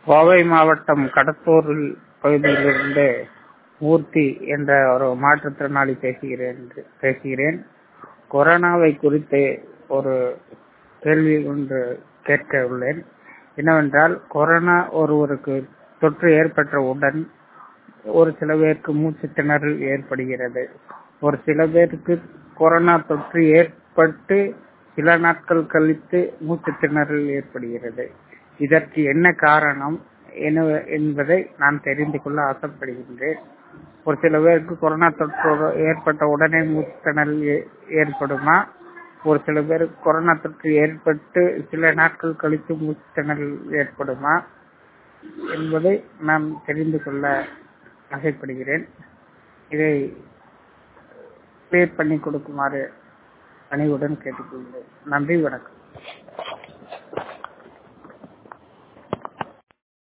கோவை மாவட்டம் கடத்தூரில் பகுதியிலிருந்து மூர்த்தி என்ற ஒரு மாற்றுத்திறனாளி பேசுகிறேன் பேசுகிறேன் கொரோனாவை குறித்து ஒரு கேள்வி ஒன்று கேட்க உள்ளேன் என்னவென்றால் கொரோனா ஒருவருக்கு தொற்று ஏற்பட்டவுடன் ஒரு சில பேருக்கு மூச்சு திணறல் ஏற்படுகிறது ஒரு சில பேருக்கு கொரோனா தொற்று ஏற்பட்டு சில நாட்கள் கழித்து மூச்சு திணறல் ஏற்படுகிறது இதற்கு என்ன காரணம் என்பதை நான் தெரிந்து கொள்ள ஆசைப்படுகின்றேன் ஒரு சில பேருக்கு கொரோனா தொற்று ஏற்பட்ட உடனே மூச்சு திணறல் ஏற்படுமா ஒரு சில பேருக்கு கொரோனா தொற்று ஏற்பட்டு சில நாட்கள் கழித்து மூச்சு திணறல் ஏற்படுமா என்பதை நான் தெரிந்து கொள்ள ஆசைப்படுகிறேன் இதை கிளியர் பண்ணி கொடுக்குமாறு பணிவுடன் கேட்டுக்கொள்கிறேன் நன்றி வணக்கம்